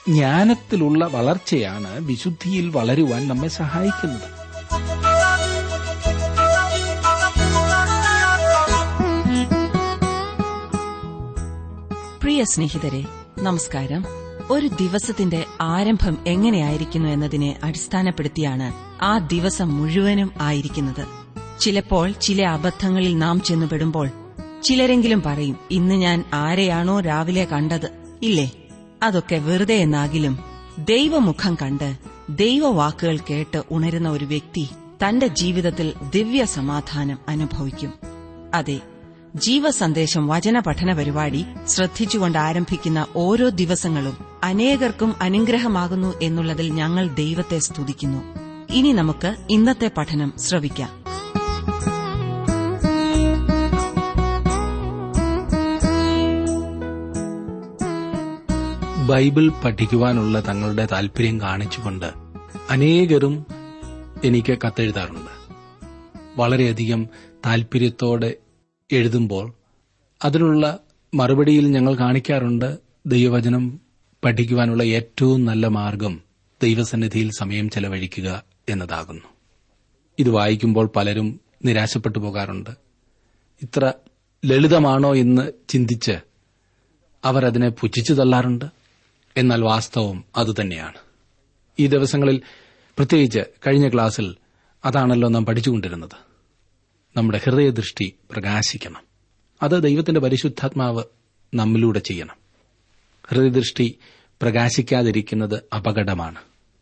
ജ്ഞാനത്തിലുള്ള വളർച്ചയാണ് വിശുദ്ധിയിൽ വളരുവാൻ നമ്മെ സഹായിക്കുന്നത് പ്രിയ സ്നേഹിതരെ നമസ്കാരം ഒരു ദിവസത്തിന്റെ ആരംഭം എങ്ങനെയായിരിക്കുന്നു എന്നതിനെ അടിസ്ഥാനപ്പെടുത്തിയാണ് ആ ദിവസം മുഴുവനും ആയിരിക്കുന്നത് ചിലപ്പോൾ ചില അബദ്ധങ്ങളിൽ നാം ചെന്നുപെടുമ്പോൾ ചിലരെങ്കിലും പറയും ഇന്ന് ഞാൻ ആരെയാണോ രാവിലെ കണ്ടത് ഇല്ലേ അതൊക്കെ വെറുതെ എന്നാകിലും ദൈവമുഖം കണ്ട് ദൈവവാക്കുകൾ കേട്ട് ഉണരുന്ന ഒരു വ്യക്തി തന്റെ ജീവിതത്തിൽ ദിവ്യ സമാധാനം അനുഭവിക്കും അതെ ജീവസന്ദേശം വചന പഠന പരിപാടി ശ്രദ്ധിച്ചുകൊണ്ട് ആരംഭിക്കുന്ന ഓരോ ദിവസങ്ങളും അനേകർക്കും അനുഗ്രഹമാകുന്നു എന്നുള്ളതിൽ ഞങ്ങൾ ദൈവത്തെ സ്തുതിക്കുന്നു ഇനി നമുക്ക് ഇന്നത്തെ പഠനം ശ്രവിക്കാം ബൈബിൾ പഠിക്കുവാനുള്ള തങ്ങളുടെ താല്പര്യം കാണിച്ചുകൊണ്ട് അനേകരും എനിക്ക് കത്തെഴുതാറുണ്ട് വളരെയധികം താല്പര്യത്തോടെ എഴുതുമ്പോൾ അതിനുള്ള മറുപടിയിൽ ഞങ്ങൾ കാണിക്കാറുണ്ട് ദൈവവചനം പഠിക്കുവാനുള്ള ഏറ്റവും നല്ല മാർഗം ദൈവസന്നിധിയിൽ സമയം ചെലവഴിക്കുക എന്നതാകുന്നു ഇത് വായിക്കുമ്പോൾ പലരും നിരാശപ്പെട്ടു പോകാറുണ്ട് ഇത്ര ലളിതമാണോ എന്ന് ചിന്തിച്ച് അവർ അതിനെ പുച്ഛിച്ചു തള്ളാറുണ്ട് എന്നാൽ വാസ്തവം അതുതന്നെയാണ് ഈ ദിവസങ്ങളിൽ പ്രത്യേകിച്ച് കഴിഞ്ഞ ക്ലാസ്സിൽ അതാണല്ലോ നാം പഠിച്ചുകൊണ്ടിരുന്നത് നമ്മുടെ ഹൃദയദൃഷ്ടി പ്രകാശിക്കണം അത് ദൈവത്തിന്റെ പരിശുദ്ധാത്മാവ് നമ്മിലൂടെ ചെയ്യണം ഹൃദയദൃഷ്ടി പ്രകാശിക്കാതിരിക്കുന്നത് അപകടമാണ്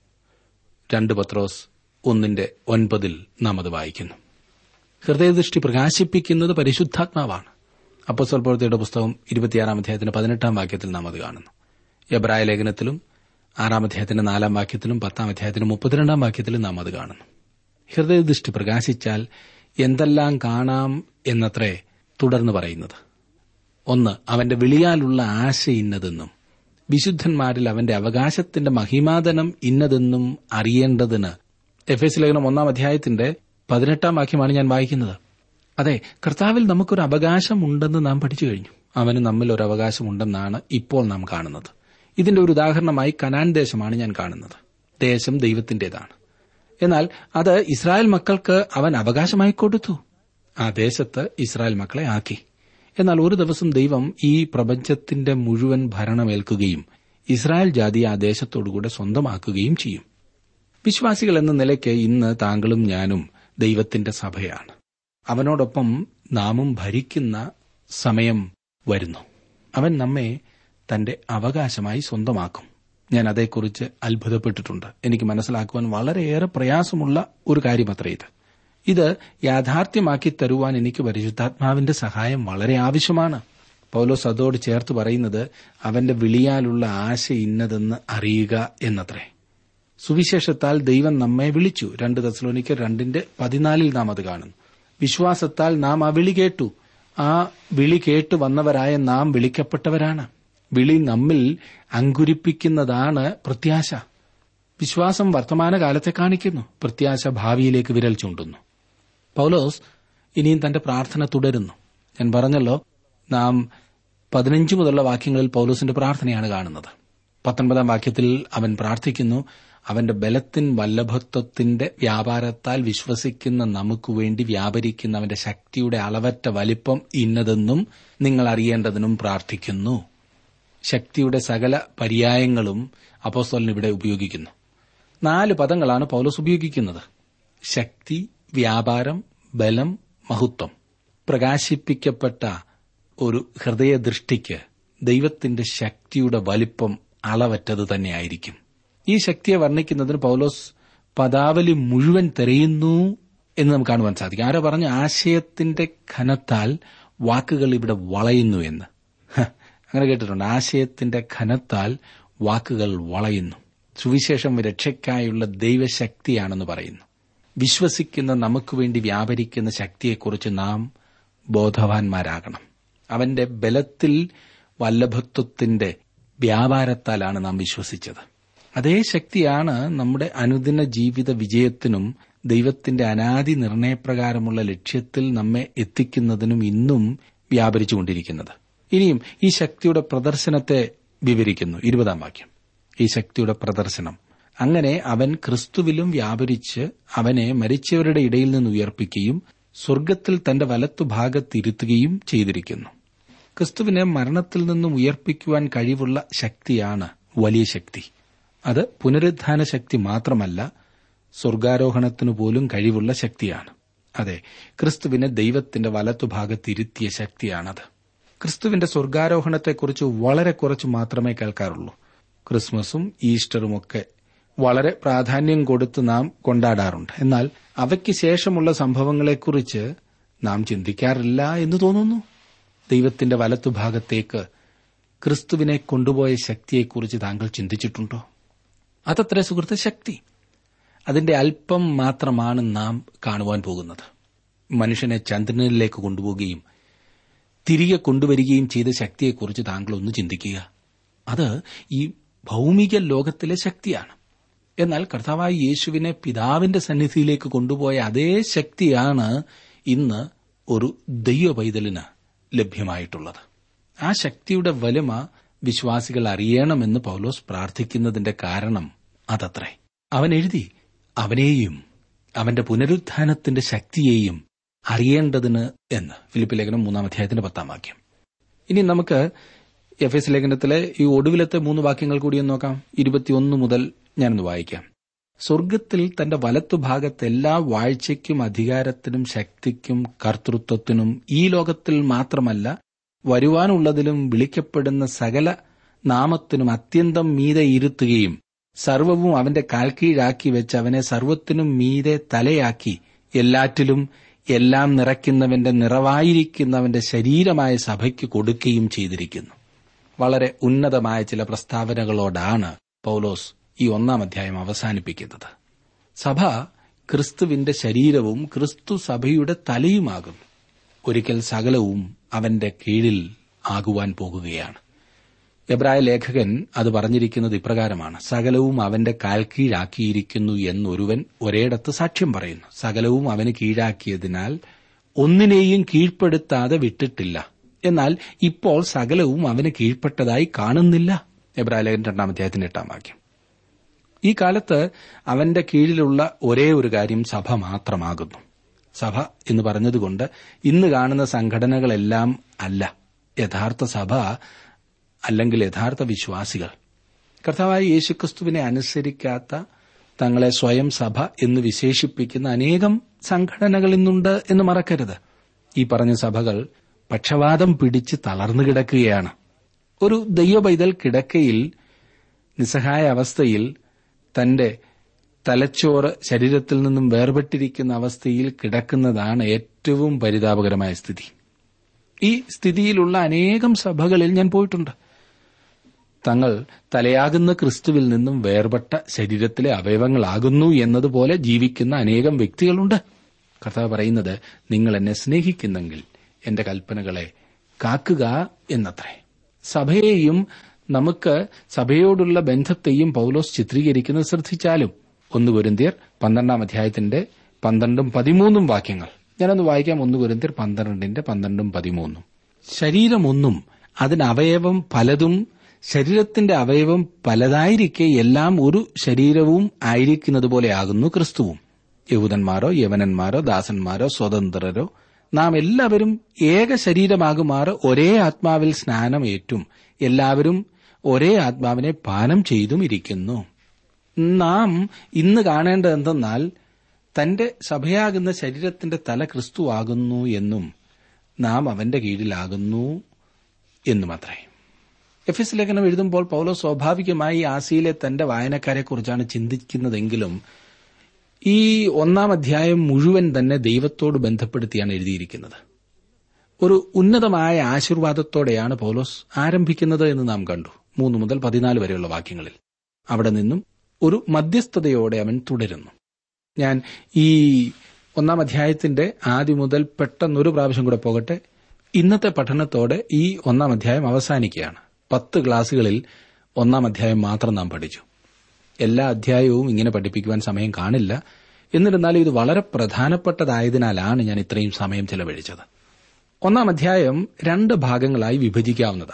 രണ്ട് പത്രോസ് ഒന്നിന്റെ ഒൻപതിൽ നാം അത് വായിക്കുന്നു ഹൃദയദൃഷ്ടി പ്രകാശിപ്പിക്കുന്നത് പരിശുദ്ധാത്മാവാണ് അപ്പസ്വൽ പ്രവൃത്തിയുടെ പുസ്തകം ഇരുപത്തിയാറാം അധ്യായത്തിന്റെ പതിനെട്ടാം വാക്യത്തിൽ നാം അത് കാണുന്നു എബ്രായ ലേഖനത്തിലും ആറാം അധ്യായത്തിന്റെ നാലാം വാക്യത്തിലും പത്താം അധ്യായത്തിന്റെ മുപ്പത്തിരണ്ടാം വാക്യത്തിലും നാം അത് കാണുന്നു ഹൃദയദൃഷ്ടി പ്രകാശിച്ചാൽ എന്തെല്ലാം കാണാം എന്നത്രേ തുടർന്ന് പറയുന്നത് ഒന്ന് അവന്റെ വിളിയാലുള്ള ആശ ഇന്നതെന്നും വിശുദ്ധന്മാരിൽ അവന്റെ അവകാശത്തിന്റെ മഹിമാതനം ഇന്നതെന്നും അറിയേണ്ടതിന് എഫ് എസ് ലേഖനം ഒന്നാം അധ്യായത്തിന്റെ പതിനെട്ടാം വാക്യമാണ് ഞാൻ വായിക്കുന്നത് അതെ കർത്താവിൽ നമുക്കൊരു അവകാശമുണ്ടെന്ന് നാം പഠിച്ചു കഴിഞ്ഞു അവന് നമ്മിൽ ഒരു അവകാശമുണ്ടെന്നാണ് ഇപ്പോൾ നാം കാണുന്നത് ഇതിന്റെ ഒരു ഉദാഹരണമായി കനാൻ ദേശമാണ് ഞാൻ കാണുന്നത് ദേശം ദൈവത്തിന്റേതാണ് എന്നാൽ അത് ഇസ്രായേൽ മക്കൾക്ക് അവൻ അവകാശമായി കൊടുത്തു ആ ദേശത്ത് ഇസ്രായേൽ മക്കളെ ആക്കി എന്നാൽ ഒരു ദിവസം ദൈവം ഈ പ്രപഞ്ചത്തിന്റെ മുഴുവൻ ഭരണമേൽക്കുകയും ഇസ്രായേൽ ജാതി ആ ദേശത്തോടുകൂടെ സ്വന്തമാക്കുകയും ചെയ്യും വിശ്വാസികൾ എന്ന നിലയ്ക്ക് ഇന്ന് താങ്കളും ഞാനും ദൈവത്തിന്റെ സഭയാണ് അവനോടൊപ്പം നാമും ഭരിക്കുന്ന സമയം വരുന്നു അവൻ നമ്മെ തന്റെ അവകാശമായി സ്വന്തമാക്കും ഞാൻ അതേക്കുറിച്ച് അത്ഭുതപ്പെട്ടിട്ടുണ്ട് എനിക്ക് മനസ്സിലാക്കുവാൻ വളരെയേറെ പ്രയാസമുള്ള ഒരു കാര്യമത്ര ഇത് ഇത് യാഥാർത്ഥ്യമാക്കി തരുവാൻ എനിക്ക് പരിശുദ്ധാത്മാവിന്റെ സഹായം വളരെ ആവശ്യമാണ് പൗലോസ് അതോട് ചേർത്ത് പറയുന്നത് അവന്റെ വിളിയാലുള്ള ആശ ഇന്നതെന്ന് അറിയുക എന്നത്രേ സുവിശേഷത്താൽ ദൈവം നമ്മെ വിളിച്ചു രണ്ട് ദസ്ലോനിക്ക് രണ്ടിന്റെ പതിനാലിൽ നാം അത് കാണുന്നു വിശ്വാസത്താൽ നാം ആ വിളി കേട്ടു ആ വിളി കേട്ടു വന്നവരായ നാം വിളിക്കപ്പെട്ടവരാണ് വിളി നമ്മിൽ അങ്കുരിപ്പിക്കുന്നതാണ് പ്രത്യാശ വിശ്വാസം വർത്തമാനകാലത്തെ കാണിക്കുന്നു പ്രത്യാശ ഭാവിയിലേക്ക് വിരൽ ചൂണ്ടുന്നു പൗലോസ് ഇനിയും തന്റെ പ്രാർത്ഥന തുടരുന്നു ഞാൻ പറഞ്ഞല്ലോ നാം പതിനഞ്ച് മുതലുള്ള വാക്യങ്ങളിൽ പൗലോസിന്റെ പ്രാർത്ഥനയാണ് കാണുന്നത് പത്തൊൻപതാം വാക്യത്തിൽ അവൻ പ്രാർത്ഥിക്കുന്നു അവന്റെ ബലത്തിൻ വല്ലഭത്വത്തിന്റെ വ്യാപാരത്താൽ വിശ്വസിക്കുന്ന നമുക്ക് വേണ്ടി വ്യാപരിക്കുന്ന അവന്റെ ശക്തിയുടെ അളവറ്റ വലിപ്പം ഇന്നതെന്നും നിങ്ങൾ അറിയേണ്ടതിനും പ്രാർത്ഥിക്കുന്നു ശക്തിയുടെ സകല പര്യായങ്ങളും അപ്പോസ്തോലിന് ഇവിടെ ഉപയോഗിക്കുന്നു നാല് പദങ്ങളാണ് പൗലോസ് ഉപയോഗിക്കുന്നത് ശക്തി വ്യാപാരം ബലം മഹത്വം പ്രകാശിപ്പിക്കപ്പെട്ട ഒരു ഹൃദയദൃഷ്ടിക്ക് ദൈവത്തിന്റെ ശക്തിയുടെ വലിപ്പം അളവറ്റത് തന്നെയായിരിക്കും ഈ ശക്തിയെ വർണ്ണിക്കുന്നതിന് പൗലോസ് പദാവലി മുഴുവൻ തെരയുന്നു എന്ന് നമുക്ക് കാണുവാൻ സാധിക്കും ആരോ പറഞ്ഞു ആശയത്തിന്റെ ഘനത്താൽ വാക്കുകൾ ഇവിടെ വളയുന്നു എന്ന് ഹ, അങ്ങനെ കേട്ടിട്ടുണ്ട് ആശയത്തിന്റെ ഘനത്താൽ വാക്കുകൾ വളയുന്നു സുവിശേഷം രക്ഷയ്ക്കായുള്ള ദൈവശക്തിയാണെന്ന് പറയുന്നു വിശ്വസിക്കുന്ന നമുക്ക് വേണ്ടി വ്യാപരിക്കുന്ന ശക്തിയെക്കുറിച്ച് നാം ബോധവാന്മാരാകണം അവന്റെ ബലത്തിൽ വല്ലഭത്വത്തിന്റെ വ്യാപാരത്താലാണ് നാം വിശ്വസിച്ചത് അതേ ശക്തിയാണ് നമ്മുടെ അനുദിന ജീവിത വിജയത്തിനും ദൈവത്തിന്റെ അനാദി നിർണയപ്രകാരമുള്ള ലക്ഷ്യത്തിൽ നമ്മെ എത്തിക്കുന്നതിനും ഇന്നും വ്യാപരിച്ചുകൊണ്ടിരിക്കുന്നത് ഇനിയും ഈ ശക്തിയുടെ പ്രദർശനത്തെ വിവരിക്കുന്നു ഇരുപതാം വാക്യം ഈ ശക്തിയുടെ പ്രദർശനം അങ്ങനെ അവൻ ക്രിസ്തുവിലും വ്യാപരിച്ച് അവനെ മരിച്ചവരുടെ ഇടയിൽ നിന്ന് ഉയർപ്പിക്കുകയും സ്വർഗത്തിൽ തന്റെ വലത്തുഭാഗത്തിരുത്തുകയും ചെയ്തിരിക്കുന്നു ക്രിസ്തുവിനെ മരണത്തിൽ നിന്നും ഉയർപ്പിക്കുവാൻ കഴിവുള്ള ശക്തിയാണ് വലിയ ശക്തി അത് പുനരുദ്ധാന ശക്തി മാത്രമല്ല സ്വർഗാരോഹണത്തിനു പോലും കഴിവുള്ള ശക്തിയാണ് അതെ ക്രിസ്തുവിനെ ദൈവത്തിന്റെ വലത്തുഭാഗത്തിരുത്തിയ ശക്തിയാണത് ക്രിസ്തുവിന്റെ സ്വർഗാരോഹണത്തെക്കുറിച്ച് വളരെ കുറച്ച് മാത്രമേ കേൾക്കാറുള്ളൂ ക്രിസ്മസും ഈസ്റ്ററുമൊക്കെ വളരെ പ്രാധാന്യം കൊടുത്ത് നാം കൊണ്ടാടാറുണ്ട് എന്നാൽ അവയ്ക്ക് ശേഷമുള്ള സംഭവങ്ങളെക്കുറിച്ച് നാം ചിന്തിക്കാറില്ല എന്ന് തോന്നുന്നു ദൈവത്തിന്റെ വലത്തുഭാഗത്തേക്ക് ക്രിസ്തുവിനെ കൊണ്ടുപോയ ശക്തിയെക്കുറിച്ച് താങ്കൾ ചിന്തിച്ചിട്ടുണ്ടോ അതത്ര സുഹൃത്ത് ശക്തി അതിന്റെ അല്പം മാത്രമാണ് നാം കാണുവാൻ പോകുന്നത് മനുഷ്യനെ ചന്ദ്രനിലേക്ക് കൊണ്ടുപോവുകയും തിരികെ കൊണ്ടുവരികയും ചെയ്ത ശക്തിയെക്കുറിച്ച് താങ്കൾ ഒന്ന് ചിന്തിക്കുക അത് ഈ ഭൗമിക ലോകത്തിലെ ശക്തിയാണ് എന്നാൽ കർത്താവായ യേശുവിനെ പിതാവിന്റെ സന്നിധിയിലേക്ക് കൊണ്ടുപോയ അതേ ശക്തിയാണ് ഇന്ന് ഒരു ദൈവ പൈതലിന് ലഭ്യമായിട്ടുള്ളത് ആ ശക്തിയുടെ വലിമ വിശ്വാസികൾ അറിയണമെന്ന് പൗലോസ് പ്രാർത്ഥിക്കുന്നതിന്റെ കാരണം അതത്രേ അവൻ എഴുതി അവനെയും അവന്റെ പുനരുത്ഥാനത്തിന്റെ ശക്തിയെയും അറിയേണ്ടതിന് എന്ന് ഫിലിപ്പ് ലേഖനം മൂന്നാം അധ്യായത്തിന്റെ പത്താം വാക്യം ഇനി നമുക്ക് എഫ് എസ് ലേഖനത്തിലെ ഈ ഒടുവിലത്തെ മൂന്ന് വാക്യങ്ങൾ കൂടി ഒന്ന് നോക്കാം ഇരുപത്തിയൊന്ന് മുതൽ ഞാനൊന്ന് വായിക്കാം സ്വർഗത്തിൽ തന്റെ വലത്തുഭാഗത്ത് എല്ലാ വാഴ്ചയ്ക്കും അധികാരത്തിനും ശക്തിക്കും കർത്തൃത്വത്തിനും ഈ ലോകത്തിൽ മാത്രമല്ല വരുവാനുള്ളതിലും വിളിക്കപ്പെടുന്ന സകല നാമത്തിനും അത്യന്തം മീതെ ഇരുത്തുകയും സർവവും അവന്റെ കാൽക്കീഴാക്കി വെച്ച് അവനെ സർവത്തിനും മീതെ തലയാക്കി എല്ലാറ്റിലും എല്ലാം നിറയ്ക്കുന്നവന്റെ നിറവായിരിക്കുന്നവന്റെ ശരീരമായ സഭയ്ക്ക് കൊടുക്കുകയും ചെയ്തിരിക്കുന്നു വളരെ ഉന്നതമായ ചില പ്രസ്താവനകളോടാണ് പൌലോസ് ഈ ഒന്നാം അധ്യായം അവസാനിപ്പിക്കുന്നത് സഭ ക്രിസ്തുവിന്റെ ശരീരവും ക്രിസ്തു സഭയുടെ തലയുമാകും ഒരിക്കൽ സകലവും അവന്റെ കീഴിൽ ആകുവാൻ പോകുകയാണ് എബ്രായ ലേഖകൻ അത് പറഞ്ഞിരിക്കുന്നത് ഇപ്രകാരമാണ് സകലവും അവന്റെ കാൽ കീഴാക്കിയിരിക്കുന്നു എന്നൊരുവൻ ഒരേടത്ത് സാക്ഷ്യം പറയുന്നു സകലവും അവന് കീഴാക്കിയതിനാൽ ഒന്നിനെയും കീഴ്പ്പെടുത്താതെ വിട്ടിട്ടില്ല എന്നാൽ ഇപ്പോൾ സകലവും അവന് കീഴ്പ്പെട്ടതായി കാണുന്നില്ല എബ്രായ ലേഖൻ രണ്ടാം അധ്യായത്തിന്റെ എട്ടാം വാക്യം ഈ കാലത്ത് അവന്റെ കീഴിലുള്ള ഒരേ ഒരു കാര്യം സഭ മാത്രമാകുന്നു സഭ എന്ന് പറഞ്ഞതുകൊണ്ട് ഇന്ന് കാണുന്ന സംഘടനകളെല്ലാം അല്ല യഥാർത്ഥ സഭ അല്ലെങ്കിൽ യഥാർത്ഥ വിശ്വാസികൾ കർത്താവായ യേശുക്രിസ്തുവിനെ അനുസരിക്കാത്ത തങ്ങളെ സ്വയം സഭ എന്ന് വിശേഷിപ്പിക്കുന്ന അനേകം സംഘടനകൾ ഇന്നുണ്ട് എന്ന് മറക്കരുത് ഈ പറഞ്ഞ സഭകൾ പക്ഷവാതം പിടിച്ച് തളർന്നു കിടക്കുകയാണ് ഒരു ദൈവപൈതൽ കിടക്കയിൽ നിസ്സഹായ അവസ്ഥയിൽ തന്റെ തലച്ചോറ് ശരീരത്തിൽ നിന്നും വേർപെട്ടിരിക്കുന്ന അവസ്ഥയിൽ കിടക്കുന്നതാണ് ഏറ്റവും പരിതാപകരമായ സ്ഥിതി ഈ സ്ഥിതിയിലുള്ള അനേകം സഭകളിൽ ഞാൻ പോയിട്ടുണ്ട് തങ്ങൾ തലയാകുന്ന ക്രിസ്തുവിൽ നിന്നും വേർപെട്ട ശരീരത്തിലെ അവയവങ്ങളാകുന്നു എന്നതുപോലെ ജീവിക്കുന്ന അനേകം വ്യക്തികളുണ്ട് കർത്താവ് പറയുന്നത് നിങ്ങൾ എന്നെ സ്നേഹിക്കുന്നെങ്കിൽ എന്റെ കൽപ്പനകളെ കാക്കുക എന്നത്രേ സഭയെയും നമുക്ക് സഭയോടുള്ള ബന്ധത്തെയും പൌലോസ് ചിത്രീകരിക്കുന്നത് ശ്രദ്ധിച്ചാലും ഒന്ന് കുരിന്തിയർ പന്ത്രണ്ടാം അധ്യായത്തിന്റെ പന്ത്രണ്ടും പതിമൂന്നും വാക്യങ്ങൾ ഞാനൊന്ന് വായിക്കാം ഒന്ന് കുരിന്തിയർ പന്ത്രണ്ടിന്റെ പന്ത്രണ്ടും പതിമൂന്നും ശരീരമൊന്നും അതിന് അവയവം പലതും ശരീരത്തിന്റെ അവയവം പലതായിരിക്കെ എല്ലാം ഒരു ശരീരവും ആയിരിക്കുന്നത് പോലെയാകുന്നു ക്രിസ്തുവും യഹൂദന്മാരോ യവനന്മാരോ ദാസന്മാരോ സ്വതന്ത്രരോ നാം എല്ലാവരും ഏക ശരീരമാകുമാറ് ഒരേ ആത്മാവിൽ സ്നാനം ഏറ്റും എല്ലാവരും ഒരേ ആത്മാവിനെ പാനം ചെയ്തും ഇരിക്കുന്നു നാം ഇന്ന് കാണേണ്ടത് എന്തെന്നാൽ തന്റെ സഭയാകുന്ന ശരീരത്തിന്റെ തല ക്രിസ്തു ആകുന്നു എന്നും നാം അവന്റെ കീഴിലാകുന്നു എന്നുമത്രേ എഫ് എസ് ലേഖനം എഴുതുമ്പോൾ പൗലോ സ്വാഭാവികമായി ആസിയിലെ തന്റെ വായനക്കാരെക്കുറിച്ചാണ് ചിന്തിക്കുന്നതെങ്കിലും ഈ ഒന്നാം അധ്യായം മുഴുവൻ തന്നെ ദൈവത്തോട് ബന്ധപ്പെടുത്തിയാണ് എഴുതിയിരിക്കുന്നത് ഒരു ഉന്നതമായ ആശീർവാദത്തോടെയാണ് പൗലോസ് ആരംഭിക്കുന്നത് എന്ന് നാം കണ്ടു മൂന്ന് മുതൽ പതിനാല് വരെയുള്ള വാക്യങ്ങളിൽ അവിടെ നിന്നും ഒരു മധ്യസ്ഥതയോടെ അവൻ തുടരുന്നു ഞാൻ ഈ ഒന്നാം അധ്യായത്തിന്റെ ആദ്യം മുതൽ പെട്ടെന്നൊരു പ്രാവശ്യം കൂടെ പോകട്ടെ ഇന്നത്തെ പഠനത്തോടെ ഈ ഒന്നാം അധ്യായം അവസാനിക്കുകയാണ് പത്ത് ക്ലാസുകളിൽ ഒന്നാം അധ്യായം മാത്രം നാം പഠിച്ചു എല്ലാ അധ്യായവും ഇങ്ങനെ പഠിപ്പിക്കുവാൻ സമയം കാണില്ല എന്നിരുന്നാലും ഇത് വളരെ പ്രധാനപ്പെട്ടതായതിനാലാണ് ഞാൻ ഇത്രയും സമയം ചെലവഴിച്ചത് ഒന്നാം അധ്യായം രണ്ട് ഭാഗങ്ങളായി വിഭജിക്കാവുന്നതാണ്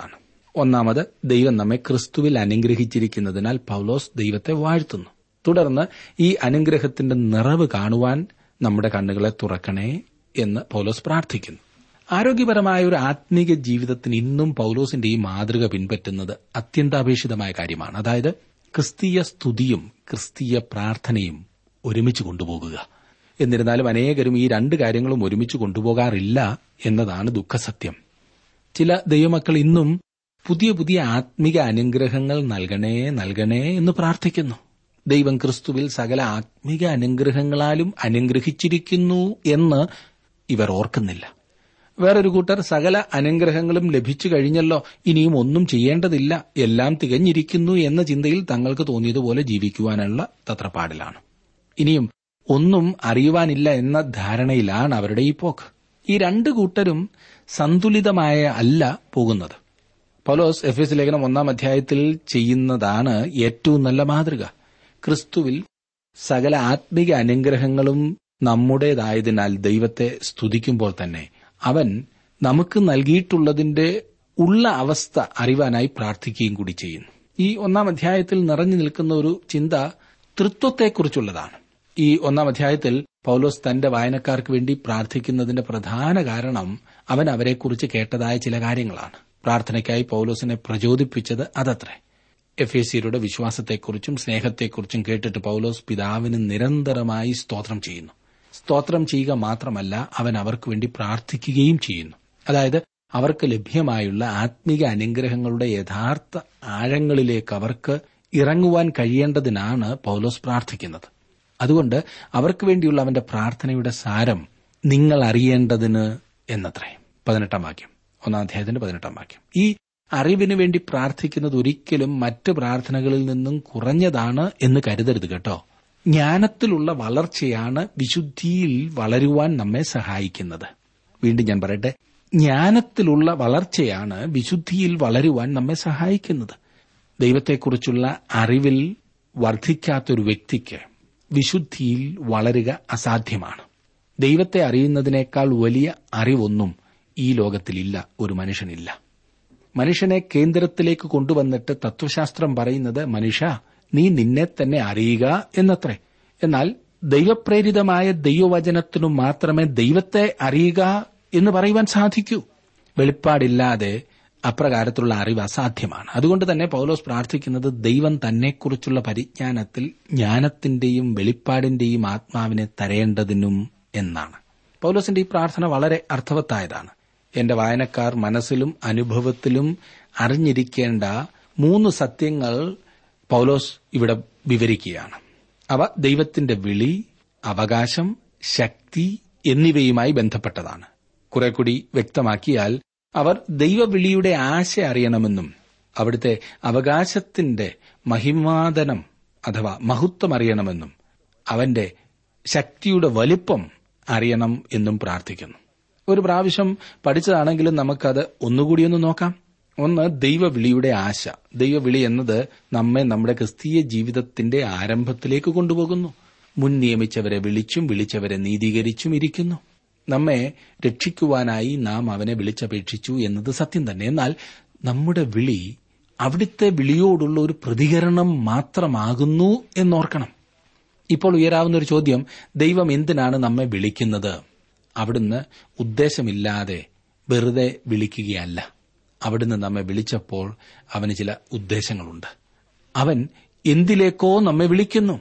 ഒന്നാമത് ദൈവം നമ്മെ ക്രിസ്തുവിൽ അനുഗ്രഹിച്ചിരിക്കുന്നതിനാൽ പൗലോസ് ദൈവത്തെ വാഴ്ത്തുന്നു തുടർന്ന് ഈ അനുഗ്രഹത്തിന്റെ നിറവ് കാണുവാൻ നമ്മുടെ കണ്ണുകളെ തുറക്കണേ എന്ന് പൗലോസ് പ്രാർത്ഥിക്കുന്നു ആരോഗ്യപരമായ ഒരു ആത്മീക ജീവിതത്തിന് ഇന്നും പൗലോസിന്റെ ഈ മാതൃക പിൻപറ്റുന്നത് അത്യന്താപേക്ഷിതമായ കാര്യമാണ് അതായത് ക്രിസ്തീയ സ്തുതിയും ക്രിസ്തീയ പ്രാർത്ഥനയും ഒരുമിച്ച് കൊണ്ടുപോകുക എന്നിരുന്നാലും അനേകരും ഈ രണ്ട് കാര്യങ്ങളും ഒരുമിച്ച് കൊണ്ടുപോകാറില്ല എന്നതാണ് ദുഃഖസത്യം ചില ദൈവമക്കൾ ഇന്നും പുതിയ പുതിയ ആത്മിക അനുഗ്രഹങ്ങൾ നൽകണേ നൽകണേ എന്ന് പ്രാർത്ഥിക്കുന്നു ദൈവം ക്രിസ്തുവിൽ സകല ആത്മിക അനുഗ്രഹങ്ങളാലും അനുഗ്രഹിച്ചിരിക്കുന്നു എന്ന് ഇവർ ഓർക്കുന്നില്ല വേറൊരു കൂട്ടർ സകല അനുഗ്രഹങ്ങളും ലഭിച്ചു കഴിഞ്ഞല്ലോ ഇനിയും ഒന്നും ചെയ്യേണ്ടതില്ല എല്ലാം തികഞ്ഞിരിക്കുന്നു എന്ന ചിന്തയിൽ തങ്ങൾക്ക് തോന്നിയതുപോലെ ജീവിക്കുവാനുള്ള തത്രപ്പാടിലാണ് ഇനിയും ഒന്നും അറിയുവാനില്ല എന്ന ധാരണയിലാണ് അവരുടെ ഈ പോക്ക് ഈ രണ്ട് കൂട്ടരും സന്തുലിതമായ അല്ല പോകുന്നത് പൗലോസ് എഫ് എസ് ലേഖനം ഒന്നാം അധ്യായത്തിൽ ചെയ്യുന്നതാണ് ഏറ്റവും നല്ല മാതൃക ക്രിസ്തുവിൽ സകല ആത്മിക അനുഗ്രഹങ്ങളും നമ്മുടേതായതിനാൽ ദൈവത്തെ സ്തുതിക്കുമ്പോൾ തന്നെ അവൻ നമുക്ക് നൽകിയിട്ടുള്ളതിന്റെ ഉള്ള അവസ്ഥ അറിവാനായി പ്രാർത്ഥിക്കുകയും കൂടി ചെയ്യുന്നു ഈ ഒന്നാം അധ്യായത്തിൽ നിറഞ്ഞു നിൽക്കുന്ന ഒരു ചിന്ത തൃത്വത്തെക്കുറിച്ചുള്ളതാണ് ഈ ഒന്നാം അധ്യായത്തിൽ പൗലോസ് തന്റെ വായനക്കാർക്ക് വേണ്ടി പ്രാർത്ഥിക്കുന്നതിന്റെ പ്രധാന കാരണം അവൻ അവരെക്കുറിച്ച് കേട്ടതായ ചില കാര്യങ്ങളാണ് പ്രാർത്ഥനയ്ക്കായി പൗലോസിനെ പ്രചോദിപ്പിച്ചത് അതത്രേ എഫ് എ സിയുടെ വിശ്വാസത്തെക്കുറിച്ചും സ്നേഹത്തെക്കുറിച്ചും കേട്ടിട്ട് പൗലോസ് പിതാവിന് നിരന്തരമായി സ്തോത്രം ചെയ്യുന്നു സ്തോത്രം ചെയ്യുക മാത്രമല്ല അവൻ അവർക്ക് വേണ്ടി പ്രാർത്ഥിക്കുകയും ചെയ്യുന്നു അതായത് അവർക്ക് ലഭ്യമായുള്ള ആത്മീക അനുഗ്രഹങ്ങളുടെ യഥാർത്ഥ ആഴങ്ങളിലേക്ക് അവർക്ക് ഇറങ്ങുവാൻ കഴിയേണ്ടതിനാണ് പൗലോസ് പ്രാർത്ഥിക്കുന്നത് അതുകൊണ്ട് അവർക്ക് വേണ്ടിയുള്ള അവന്റെ പ്രാർത്ഥനയുടെ സാരം നിങ്ങൾ അറിയേണ്ടതിന് എന്നത്രേ പതിനെട്ടാം വാക്യം ഒന്നാം അധ്യായത്തിന്റെ പതിനെട്ടാം വാക്യം ഈ അറിവിന് വേണ്ടി പ്രാർത്ഥിക്കുന്നത് ഒരിക്കലും മറ്റ് പ്രാർത്ഥനകളിൽ നിന്നും കുറഞ്ഞതാണ് എന്ന് കരുതരുത് കേട്ടോ ജ്ഞാനത്തിലുള്ള വളർച്ചയാണ് വിശുദ്ധിയിൽ വളരുവാൻ നമ്മെ സഹായിക്കുന്നത് വീണ്ടും ഞാൻ പറയട്ടെ ജ്ഞാനത്തിലുള്ള വളർച്ചയാണ് വിശുദ്ധിയിൽ വളരുവാൻ നമ്മെ സഹായിക്കുന്നത് ദൈവത്തെക്കുറിച്ചുള്ള അറിവിൽ വർദ്ധിക്കാത്തൊരു വ്യക്തിക്ക് വിശുദ്ധിയിൽ വളരുക അസാധ്യമാണ് ദൈവത്തെ അറിയുന്നതിനേക്കാൾ വലിയ അറിവൊന്നും ഈ ലോകത്തിലില്ല ഒരു മനുഷ്യനില്ല മനുഷ്യനെ കേന്ദ്രത്തിലേക്ക് കൊണ്ടുവന്നിട്ട് തത്വശാസ്ത്രം പറയുന്നത് മനുഷ്യ നീ നിന്നെ തന്നെ അറിയുക എന്നത്രേ എന്നാൽ ദൈവപ്രേരിതമായ ദൈവവചനത്തിനു മാത്രമേ ദൈവത്തെ അറിയുക എന്ന് പറയുവാൻ സാധിക്കൂ വെളിപ്പാടില്ലാതെ അപ്രകാരത്തിലുള്ള അറിവ് അസാധ്യമാണ് അതുകൊണ്ട് തന്നെ പൗലോസ് പ്രാർത്ഥിക്കുന്നത് ദൈവം തന്നെക്കുറിച്ചുള്ള പരിജ്ഞാനത്തിൽ ജ്ഞാനത്തിന്റെയും വെളിപ്പാടിന്റെയും ആത്മാവിനെ തരേണ്ടതിനും എന്നാണ് പൗലോസിന്റെ ഈ പ്രാർത്ഥന വളരെ അർത്ഥവത്തായതാണ് എന്റെ വായനക്കാർ മനസ്സിലും അനുഭവത്തിലും അറിഞ്ഞിരിക്കേണ്ട മൂന്ന് സത്യങ്ങൾ പൗലോസ് ഇവിടെ വിവരിക്കുകയാണ് അവ ദൈവത്തിന്റെ വിളി അവകാശം ശക്തി എന്നിവയുമായി ബന്ധപ്പെട്ടതാണ് കുറെ കൂടി വ്യക്തമാക്കിയാൽ അവർ ദൈവവിളിയുടെ ആശ അറിയണമെന്നും അവിടുത്തെ അവകാശത്തിന്റെ മഹിമാതനം അഥവാ മഹത്വം അറിയണമെന്നും അവന്റെ ശക്തിയുടെ വലിപ്പം അറിയണം എന്നും പ്രാർത്ഥിക്കുന്നു ഒരു പ്രാവശ്യം പഠിച്ചതാണെങ്കിലും നമുക്കത് ഒന്നുകൂടി ഒന്ന് നോക്കാം ഒന്ന് ദൈവവിളിയുടെ ആശ ദൈവവിളി എന്നത് നമ്മെ നമ്മുടെ ക്രിസ്തീയ ജീവിതത്തിന്റെ ആരംഭത്തിലേക്ക് കൊണ്ടുപോകുന്നു മുൻ നിയമിച്ചവരെ വിളിച്ചും വിളിച്ചവരെ നീതീകരിച്ചും ഇരിക്കുന്നു നമ്മെ രക്ഷിക്കുവാനായി നാം അവനെ വിളിച്ചപേക്ഷിച്ചു എന്നത് സത്യം തന്നെ എന്നാൽ നമ്മുടെ വിളി അവിടുത്തെ വിളിയോടുള്ള ഒരു പ്രതികരണം മാത്രമാകുന്നു എന്നോർക്കണം ഇപ്പോൾ ഉയരാവുന്ന ഒരു ചോദ്യം ദൈവം എന്തിനാണ് നമ്മെ വിളിക്കുന്നത് അവിടുന്ന് ഉദ്ദേശമില്ലാതെ വെറുതെ വിളിക്കുകയല്ല അവിടുന്ന് നമ്മെ വിളിച്ചപ്പോൾ അവന് ചില ഉദ്ദേശങ്ങളുണ്ട് അവൻ എന്തിലേക്കോ നമ്മെ വിളിക്കുന്നു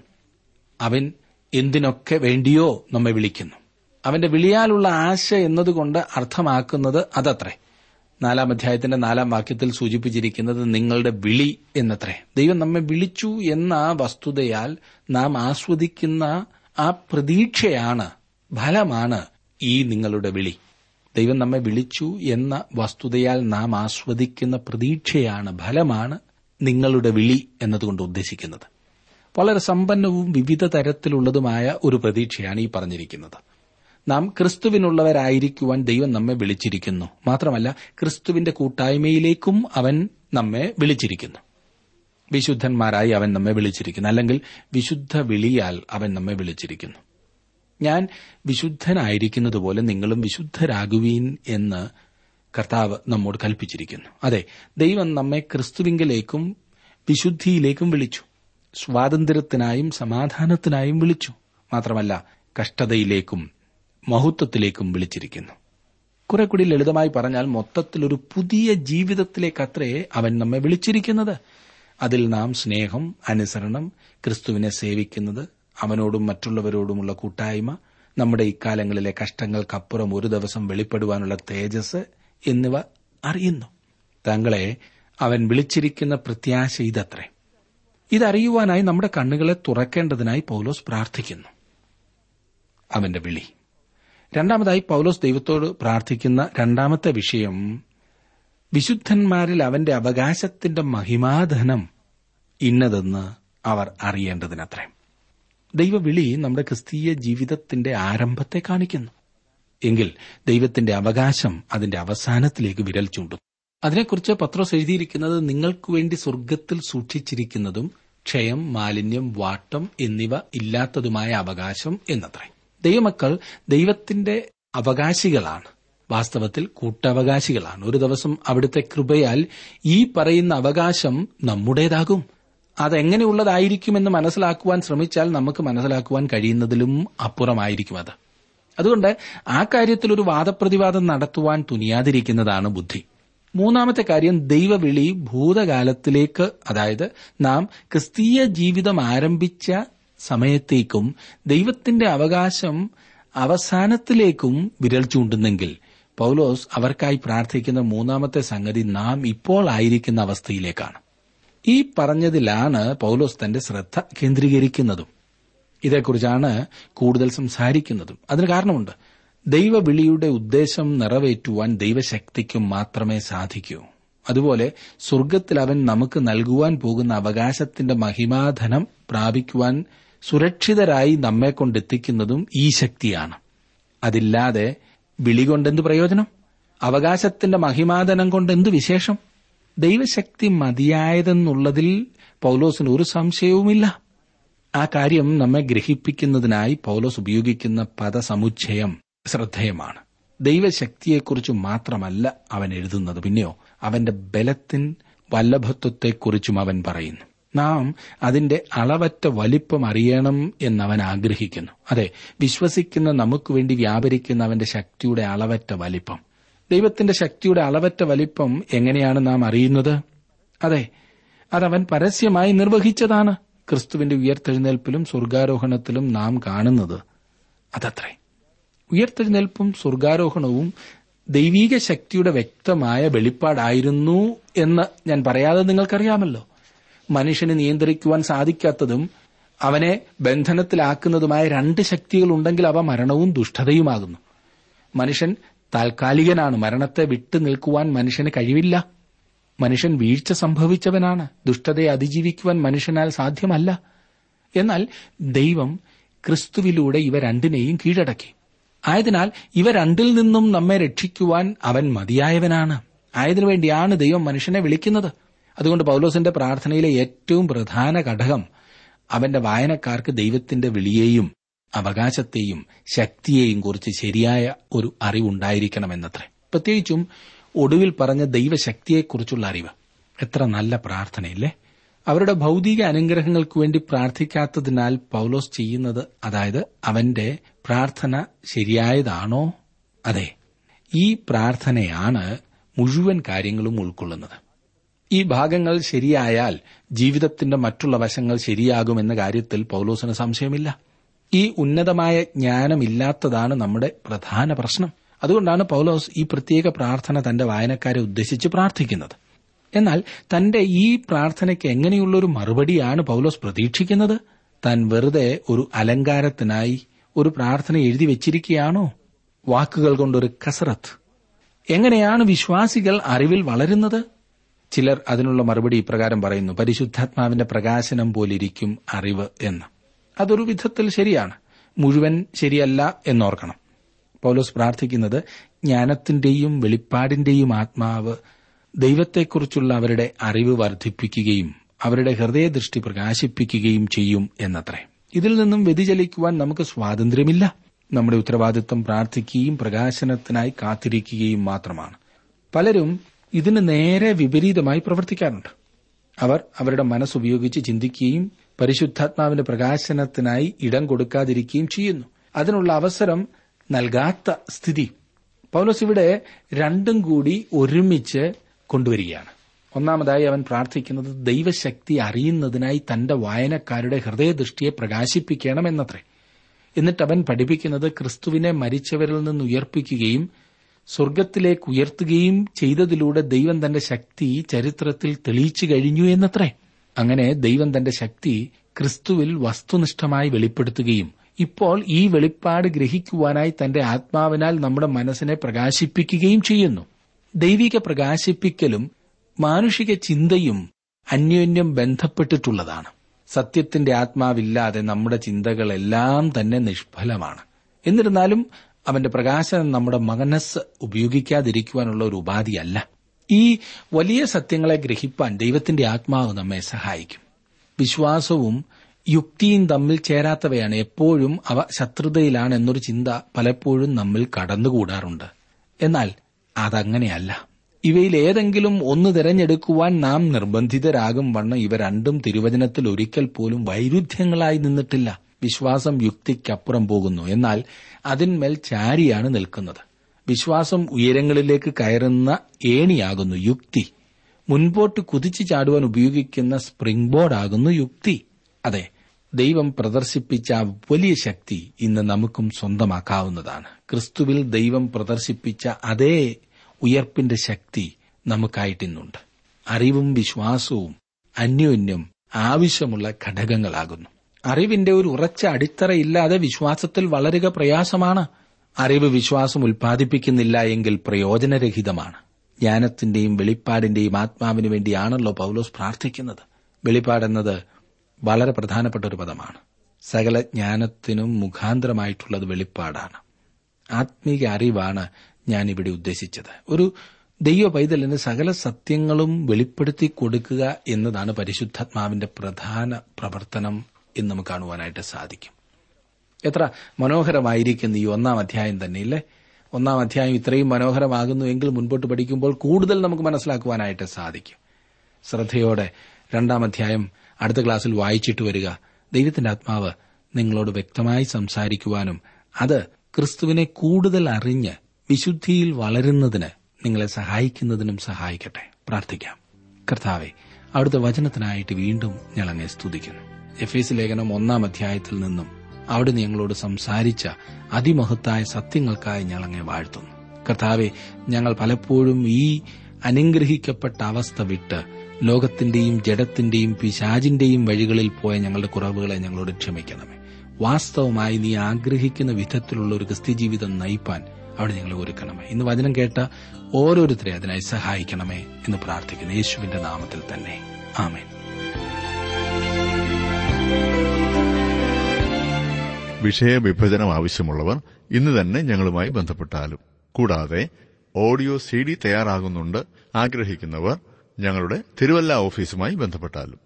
അവൻ എന്തിനൊക്കെ വേണ്ടിയോ നമ്മെ വിളിക്കുന്നു അവന്റെ വിളിയാലുള്ള ആശ എന്നതുകൊണ്ട് അർത്ഥമാക്കുന്നത് അതത്രേ നാലാം അധ്യായത്തിന്റെ നാലാം വാക്യത്തിൽ സൂചിപ്പിച്ചിരിക്കുന്നത് നിങ്ങളുടെ വിളി എന്നത്രേ ദൈവം നമ്മെ വിളിച്ചു എന്ന വസ്തുതയാൽ നാം ആസ്വദിക്കുന്ന ആ പ്രതീക്ഷയാണ് ഫലമാണ് ഈ നിങ്ങളുടെ വിളി ദൈവം നമ്മെ വിളിച്ചു എന്ന വസ്തുതയാൽ നാം ആസ്വദിക്കുന്ന പ്രതീക്ഷയാണ് ഫലമാണ് നിങ്ങളുടെ വിളി എന്നതുകൊണ്ട് ഉദ്ദേശിക്കുന്നത് വളരെ സമ്പന്നവും വിവിധ തരത്തിലുള്ളതുമായ ഒരു പ്രതീക്ഷയാണ് ഈ പറഞ്ഞിരിക്കുന്നത് നാം ക്രിസ്തുവിനുള്ളവരായിരിക്കുവാൻ ദൈവം നമ്മെ വിളിച്ചിരിക്കുന്നു മാത്രമല്ല ക്രിസ്തുവിന്റെ കൂട്ടായ്മയിലേക്കും അവൻ നമ്മെ വിളിച്ചിരിക്കുന്നു വിശുദ്ധന്മാരായി അവൻ നമ്മെ വിളിച്ചിരിക്കുന്നു അല്ലെങ്കിൽ വിശുദ്ധ വിളിയാൽ അവൻ നമ്മെ വിളിച്ചിരിക്കുന്നു ഞാൻ വിശുദ്ധനായിരിക്കുന്നതുപോലെ നിങ്ങളും വിശുദ്ധരാകുവീൻ എന്ന് കർത്താവ് നമ്മോട് കൽപ്പിച്ചിരിക്കുന്നു അതെ ദൈവം നമ്മെ ക്രിസ്തുവിങ്കലേക്കും വിശുദ്ധിയിലേക്കും വിളിച്ചു സ്വാതന്ത്ര്യത്തിനായും സമാധാനത്തിനായും വിളിച്ചു മാത്രമല്ല കഷ്ടതയിലേക്കും മഹത്വത്തിലേക്കും വിളിച്ചിരിക്കുന്നു കുറെ കൂടി ലളിതമായി പറഞ്ഞാൽ മൊത്തത്തിൽ ഒരു പുതിയ ജീവിതത്തിലേക്കത്രേ അവൻ നമ്മെ വിളിച്ചിരിക്കുന്നത് അതിൽ നാം സ്നേഹം അനുസരണം ക്രിസ്തുവിനെ സേവിക്കുന്നത് അവനോടും മറ്റുള്ളവരോടുമുള്ള കൂട്ടായ്മ നമ്മുടെ ഇക്കാലങ്ങളിലെ കഷ്ടങ്ങൾക്കപ്പുറം ഒരു ദിവസം വെളിപ്പെടുവാനുള്ള തേജസ് എന്നിവ അറിയുന്നു താങ്കളെ അവൻ വിളിച്ചിരിക്കുന്ന പ്രത്യാശ ഇതത്രേ ഇതറിയുവാനായി നമ്മുടെ കണ്ണുകളെ തുറക്കേണ്ടതിനായി പൗലോസ് പ്രാർത്ഥിക്കുന്നു അവന്റെ വിളി രണ്ടാമതായി പൗലോസ് ദൈവത്തോട് പ്രാർത്ഥിക്കുന്ന രണ്ടാമത്തെ വിഷയം വിശുദ്ധന്മാരിൽ അവന്റെ അവകാശത്തിന്റെ മഹിമാധനം ഇന്നതെന്ന് അവർ അറിയേണ്ടതിനത്രേ ദൈവവിളി നമ്മുടെ ക്രിസ്തീയ ജീവിതത്തിന്റെ ആരംഭത്തെ കാണിക്കുന്നു എങ്കിൽ ദൈവത്തിന്റെ അവകാശം അതിന്റെ അവസാനത്തിലേക്ക് വിരൽ ചൂണ്ടും അതിനെക്കുറിച്ച് പത്രോസ് എഴുതിയിരിക്കുന്നത് നിങ്ങൾക്ക് വേണ്ടി സ്വർഗത്തിൽ സൂക്ഷിച്ചിരിക്കുന്നതും ക്ഷയം മാലിന്യം വാട്ടം എന്നിവ ഇല്ലാത്തതുമായ അവകാശം എന്നത്രേ ദൈവമക്കൾ ദൈവത്തിന്റെ അവകാശികളാണ് വാസ്തവത്തിൽ കൂട്ടവകാശികളാണ് ഒരു ദിവസം അവിടുത്തെ കൃപയാൽ ഈ പറയുന്ന അവകാശം നമ്മുടേതാകും അതെങ്ങനെയുള്ളതായിരിക്കുമെന്ന് മനസ്സിലാക്കുവാൻ ശ്രമിച്ചാൽ നമുക്ക് മനസ്സിലാക്കുവാൻ കഴിയുന്നതിലും അപ്പുറമായിരിക്കും അത് അതുകൊണ്ട് ആ കാര്യത്തിൽ ഒരു വാദപ്രതിവാദം നടത്തുവാൻ തുനിയാതിരിക്കുന്നതാണ് ബുദ്ധി മൂന്നാമത്തെ കാര്യം ദൈവവിളി ഭൂതകാലത്തിലേക്ക് അതായത് നാം ക്രിസ്തീയ ജീവിതം ആരംഭിച്ച സമയത്തേക്കും ദൈവത്തിന്റെ അവകാശം അവസാനത്തിലേക്കും വിരൽ ചൂണ്ടുന്നെങ്കിൽ പൌലോസ് അവർക്കായി പ്രാർത്ഥിക്കുന്ന മൂന്നാമത്തെ സംഗതി നാം ഇപ്പോൾ ആയിരിക്കുന്ന അവസ്ഥയിലേക്കാണ് ഈ പറഞ്ഞതിലാണ് പൌലോസ് തന്റെ ശ്രദ്ധ കേന്ദ്രീകരിക്കുന്നതും ഇതേക്കുറിച്ചാണ് കൂടുതൽ സംസാരിക്കുന്നതും അതിന് കാരണമുണ്ട് ദൈവവിളിയുടെ ഉദ്ദേശം നിറവേറ്റുവാൻ ദൈവശക്തിക്കും മാത്രമേ സാധിക്കൂ അതുപോലെ സ്വർഗത്തിൽ അവൻ നമുക്ക് നൽകുവാൻ പോകുന്ന അവകാശത്തിന്റെ മഹിമാധനം പ്രാപിക്കുവാൻ സുരക്ഷിതരായി നമ്മെ കൊണ്ടെത്തിക്കുന്നതും ഈ ശക്തിയാണ് അതില്ലാതെ വിളി കൊണ്ടെന്ത് പ്രയോജനം അവകാശത്തിന്റെ മഹിമാധനം കൊണ്ട് എന്ത് വിശേഷം ദൈവശക്തി മതിയായതെന്നുള്ളതിൽ പൌലോസിന് ഒരു സംശയവുമില്ല ആ കാര്യം നമ്മെ ഗ്രഹിപ്പിക്കുന്നതിനായി പൌലോസ് ഉപയോഗിക്കുന്ന പദസമുച്ചയം ശ്രദ്ധേയമാണ് ദൈവശക്തിയെക്കുറിച്ച് മാത്രമല്ല അവൻ എഴുതുന്നത് പിന്നെയോ അവന്റെ ബലത്തിൻ വല്ലഭത്വത്തെക്കുറിച്ചും അവൻ പറയുന്നു നാം അതിന്റെ അളവറ്റ വലിപ്പം അറിയണം എന്നവൻ ആഗ്രഹിക്കുന്നു അതെ വിശ്വസിക്കുന്ന നമുക്ക് വേണ്ടി വ്യാപരിക്കുന്ന അവന്റെ ശക്തിയുടെ അളവറ്റ വലിപ്പം ദൈവത്തിന്റെ ശക്തിയുടെ അളവറ്റ വലിപ്പം എങ്ങനെയാണ് നാം അറിയുന്നത് അതെ അതവൻ പരസ്യമായി നിർവഹിച്ചതാണ് ക്രിസ്തുവിന്റെ ഉയർത്തെഴുന്നേൽപ്പിലും സ്വർഗാരോഹണത്തിലും നാം കാണുന്നത് അതത്രേ ഉയർത്തെഴുന്നേൽപ്പും സ്വർഗാരോഹണവും ദൈവീക ശക്തിയുടെ വ്യക്തമായ വെളിപ്പാടായിരുന്നു എന്ന് ഞാൻ പറയാതെ നിങ്ങൾക്കറിയാമല്ലോ മനുഷ്യന് നിയന്ത്രിക്കുവാൻ സാധിക്കാത്തതും അവനെ ബന്ധനത്തിലാക്കുന്നതുമായ രണ്ട് ശക്തികൾ ഉണ്ടെങ്കിൽ അവ മരണവും ദുഷ്ടതയുമാകുന്നു മനുഷ്യൻ താൽക്കാലികനാണ് മരണത്തെ വിട്ടു നിൽക്കുവാൻ മനുഷ്യന് കഴിവില്ല മനുഷ്യൻ വീഴ്ച സംഭവിച്ചവനാണ് ദുഷ്ടതയെ അതിജീവിക്കുവാൻ മനുഷ്യനാൽ സാധ്യമല്ല എന്നാൽ ദൈവം ക്രിസ്തുവിലൂടെ ഇവ രണ്ടിനെയും കീഴടക്കി ആയതിനാൽ ഇവ രണ്ടിൽ നിന്നും നമ്മെ രക്ഷിക്കുവാൻ അവൻ മതിയായവനാണ് ആയതിനു വേണ്ടിയാണ് ദൈവം മനുഷ്യനെ വിളിക്കുന്നത് അതുകൊണ്ട് പൌലോസിന്റെ പ്രാർത്ഥനയിലെ ഏറ്റവും പ്രധാന ഘടകം അവന്റെ വായനക്കാർക്ക് ദൈവത്തിന്റെ വിളിയെയും അവകാശത്തെയും ശക്തിയെയും കുറിച്ച് ശരിയായ ഒരു അറിവുണ്ടായിരിക്കണമെന്നത്രേ പ്രത്യേകിച്ചും ഒടുവിൽ പറഞ്ഞ ദൈവശക്തിയെക്കുറിച്ചുള്ള അറിവ് എത്ര നല്ല പ്രാർത്ഥനയില്ലേ അവരുടെ ഭൗതിക അനുഗ്രഹങ്ങൾക്ക് വേണ്ടി പ്രാർത്ഥിക്കാത്തതിനാൽ പൌലോസ് ചെയ്യുന്നത് അതായത് അവന്റെ പ്രാർത്ഥന ശരിയായതാണോ അതെ ഈ പ്രാർത്ഥനയാണ് മുഴുവൻ കാര്യങ്ങളും ഉൾക്കൊള്ളുന്നത് ഈ ഭാഗങ്ങൾ ശരിയായാൽ ജീവിതത്തിന്റെ മറ്റുള്ള വശങ്ങൾ ശരിയാകുമെന്ന കാര്യത്തിൽ പൌലോസിന് സംശയമില്ല ഈ ഉന്നതമായ ജ്ഞാനമില്ലാത്തതാണ് നമ്മുടെ പ്രധാന പ്രശ്നം അതുകൊണ്ടാണ് പൌലോസ് ഈ പ്രത്യേക പ്രാർത്ഥന തന്റെ വായനക്കാരെ ഉദ്ദേശിച്ച് പ്രാർത്ഥിക്കുന്നത് എന്നാൽ തന്റെ ഈ പ്രാർത്ഥനയ്ക്ക് എങ്ങനെയുള്ളൊരു മറുപടിയാണ് പൌലോസ് പ്രതീക്ഷിക്കുന്നത് താൻ വെറുതെ ഒരു അലങ്കാരത്തിനായി ഒരു പ്രാർത്ഥന എഴുതി വെച്ചിരിക്കുകയാണോ വാക്കുകൾ കൊണ്ടൊരു കസറത്ത് എങ്ങനെയാണ് വിശ്വാസികൾ അറിവിൽ വളരുന്നത് ചിലർ അതിനുള്ള മറുപടി ഇപ്രകാരം പറയുന്നു പരിശുദ്ധാത്മാവിന്റെ പ്രകാശനം പോലിരിക്കും അറിവ് എന്ന് അതൊരു വിധത്തിൽ ശരിയാണ് മുഴുവൻ ശരിയല്ല എന്നോർക്കണം പൗലോസ് പ്രാർത്ഥിക്കുന്നത് ജ്ഞാനത്തിന്റെയും വെളിപ്പാടിന്റെയും ആത്മാവ് ദൈവത്തെക്കുറിച്ചുള്ള അവരുടെ അറിവ് വർദ്ധിപ്പിക്കുകയും അവരുടെ ഹൃദയദൃഷ്ടി പ്രകാശിപ്പിക്കുകയും ചെയ്യും എന്നത്രേ ഇതിൽ നിന്നും വ്യതിചലിക്കുവാൻ നമുക്ക് സ്വാതന്ത്ര്യമില്ല നമ്മുടെ ഉത്തരവാദിത്വം പ്രാർത്ഥിക്കുകയും പ്രകാശനത്തിനായി കാത്തിരിക്കുകയും മാത്രമാണ് പലരും ഇതിന് നേരെ വിപരീതമായി പ്രവർത്തിക്കാറുണ്ട് അവർ അവരുടെ മനസ്സുപയോഗിച്ച് ചിന്തിക്കുകയും പരിശുദ്ധാത്മാവിന്റെ പ്രകാശനത്തിനായി ഇടം കൊടുക്കാതിരിക്കുകയും ചെയ്യുന്നു അതിനുള്ള അവസരം നൽകാത്ത സ്ഥിതി പൗലോസ് ഇവിടെ രണ്ടും കൂടി ഒരുമിച്ച് കൊണ്ടുവരികയാണ് ഒന്നാമതായി അവൻ പ്രാർത്ഥിക്കുന്നത് ദൈവശക്തി അറിയുന്നതിനായി തന്റെ വായനക്കാരുടെ ഹൃദയദൃഷ്ടിയെ പ്രകാശിപ്പിക്കണമെന്നത്രേ എന്നിട്ട് അവൻ പഠിപ്പിക്കുന്നത് ക്രിസ്തുവിനെ മരിച്ചവരിൽ നിന്ന് ഉയർപ്പിക്കുകയും സ്വർഗത്തിലേക്ക് ഉയർത്തുകയും ചെയ്തതിലൂടെ ദൈവം തന്റെ ശക്തി ചരിത്രത്തിൽ തെളിയിച്ചു കഴിഞ്ഞു എന്നത്രേ അങ്ങനെ ദൈവം തന്റെ ശക്തി ക്രിസ്തുവിൽ വസ്തുനിഷ്ഠമായി വെളിപ്പെടുത്തുകയും ഇപ്പോൾ ഈ വെളിപ്പാട് ഗ്രഹിക്കുവാനായി തന്റെ ആത്മാവിനാൽ നമ്മുടെ മനസ്സിനെ പ്രകാശിപ്പിക്കുകയും ചെയ്യുന്നു ദൈവിക പ്രകാശിപ്പിക്കലും മാനുഷിക ചിന്തയും അന്യോന്യം ബന്ധപ്പെട്ടിട്ടുള്ളതാണ് സത്യത്തിന്റെ ആത്മാവില്ലാതെ നമ്മുടെ ചിന്തകളെല്ലാം തന്നെ നിഷ്ഫലമാണ് എന്നിരുന്നാലും അവന്റെ പ്രകാശനം നമ്മുടെ മനസ്സ് ഉപയോഗിക്കാതിരിക്കുവാനുള്ള ഒരു ഉപാധിയല്ല ഈ വലിയ സത്യങ്ങളെ ഗ്രഹിപ്പാൻ ദൈവത്തിന്റെ ആത്മാവ് നമ്മെ സഹായിക്കും വിശ്വാസവും യുക്തിയും തമ്മിൽ ചേരാത്തവയാണ് എപ്പോഴും അവ ശത്രുതയിലാണ് എന്നൊരു ചിന്ത പലപ്പോഴും നമ്മിൽ കടന്നുകൂടാറുണ്ട് എന്നാൽ അതങ്ങനെയല്ല ഇവയിൽ ഏതെങ്കിലും ഒന്ന് തിരഞ്ഞെടുക്കുവാൻ നാം നിർബന്ധിതരാകും വണ്ണം ഇവ രണ്ടും തിരുവചനത്തിൽ ഒരിക്കൽ പോലും വൈരുദ്ധ്യങ്ങളായി നിന്നിട്ടില്ല വിശ്വാസം യുക്തിക്കപ്പുറം പോകുന്നു എന്നാൽ അതിന്മേൽ ചാരിയാണ് നിൽക്കുന്നത് വിശ്വാസം ഉയരങ്ങളിലേക്ക് കയറുന്ന ഏണിയാകുന്നു യുക്തി മുൻപോട്ട് കുതിച്ചു ചാടുവാൻ ഉപയോഗിക്കുന്ന സ്പ്രിംഗ് ബോർഡാകുന്നു യുക്തി അതെ ദൈവം പ്രദർശിപ്പിച്ച ആ വലിയ ശക്തി ഇന്ന് നമുക്കും സ്വന്തമാക്കാവുന്നതാണ് ക്രിസ്തുവിൽ ദൈവം പ്രദർശിപ്പിച്ച അതേ ഉയർപ്പിന്റെ ശക്തി നമുക്കായിട്ടിന്നുണ്ട് അറിവും വിശ്വാസവും അന്യോന്യം ആവശ്യമുള്ള ഘടകങ്ങളാകുന്നു അറിവിന്റെ ഒരു ഉറച്ച അടിത്തറയില്ലാതെ വിശ്വാസത്തിൽ വളരുക പ്രയാസമാണ് അറിവ് വിശ്വാസം ഉൽപ്പാദിപ്പിക്കുന്നില്ല എങ്കിൽ പ്രയോജനരഹിതമാണ് ജ്ഞാനത്തിന്റെയും വെളിപ്പാടിന്റെയും ആത്മാവിന് വേണ്ടിയാണല്ലോ പൗലോസ് പ്രാർത്ഥിക്കുന്നത് വെളിപ്പാടെന്നത് വളരെ പ്രധാനപ്പെട്ട ഒരു പദമാണ് സകല ജ്ഞാനത്തിനും മുഖാന്തരമായിട്ടുള്ളത് വെളിപ്പാടാണ് ആത്മീക അറിവാണ് ഞാൻ ഇവിടെ ഉദ്ദേശിച്ചത് ഒരു ദൈവ പൈതലിന് സകല സത്യങ്ങളും വെളിപ്പെടുത്തി കൊടുക്കുക എന്നതാണ് പരിശുദ്ധാത്മാവിന്റെ പ്രധാന പ്രവർത്തനം എന്ന് നമുക്ക് കാണുവാനായിട്ട് സാധിക്കും എത്ര മനോഹരമായിരിക്കുന്ന ഈ ഒന്നാം അധ്യായം തന്നെ ഇല്ലേ ഒന്നാം അധ്യായം ഇത്രയും മനോഹരമാകുന്നു എങ്കിൽ മുൻപോട്ട് പഠിക്കുമ്പോൾ കൂടുതൽ നമുക്ക് മനസ്സിലാക്കുവാനായിട്ട് സാധിക്കും ശ്രദ്ധയോടെ രണ്ടാം അധ്യായം അടുത്ത ക്ലാസ്സിൽ വായിച്ചിട്ട് വരിക ദൈവത്തിന്റെ ആത്മാവ് നിങ്ങളോട് വ്യക്തമായി സംസാരിക്കുവാനും അത് ക്രിസ്തുവിനെ കൂടുതൽ അറിഞ്ഞ് വിശുദ്ധിയിൽ വളരുന്നതിന് നിങ്ങളെ സഹായിക്കുന്നതിനും സഹായിക്കട്ടെ പ്രാർത്ഥിക്കാം കർത്താവെ അവിടുത്തെ വചനത്തിനായിട്ട് വീണ്ടും ഞങ്ങളങ്ങെ സ്തുതിക്കുന്നു എഫ് എസ് ലേഖനം ഒന്നാം അധ്യായത്തിൽ നിന്നും അവിടുന്ന് ഞങ്ങളോട് സംസാരിച്ച അതിമഹത്തായ സത്യങ്ങൾക്കായി ഞങ്ങളങ്ങെ വാഴ്ത്തുന്നു കർത്താവെ ഞങ്ങൾ പലപ്പോഴും ഈ അനുഗ്രഹിക്കപ്പെട്ട അവസ്ഥ വിട്ട് ലോകത്തിന്റെയും ജഡത്തിന്റെയും പിശാചിന്റെയും വഴികളിൽ പോയ ഞങ്ങളുടെ കുറവുകളെ ഞങ്ങളോട് ക്ഷമിക്കണമേ വാസ്തവമായി നീ ആഗ്രഹിക്കുന്ന വിധത്തിലുള്ള ഒരു ക്രിസ്ത്യ ജീവിതം നയിപ്പാൻ അവിടെ ഞങ്ങളെ ഒരുക്കണമേ ഇന്ന് വചനം കേട്ട ഓരോരുത്തരെ അതിനായി സഹായിക്കണമേ എന്ന് പ്രാർത്ഥിക്കുന്നു യേശുവിന്റെ നാമത്തിൽ തന്നെ ആമേൻ വിഷയവിഭജനം ആവശ്യമുള്ളവർ ഇന്ന് തന്നെ ഞങ്ങളുമായി ബന്ധപ്പെട്ടാലും കൂടാതെ ഓഡിയോ സി ഡി തയ്യാറാകുന്നുണ്ട് ആഗ്രഹിക്കുന്നവർ ഞങ്ങളുടെ തിരുവല്ല ഓഫീസുമായി ബന്ധപ്പെട്ടാലും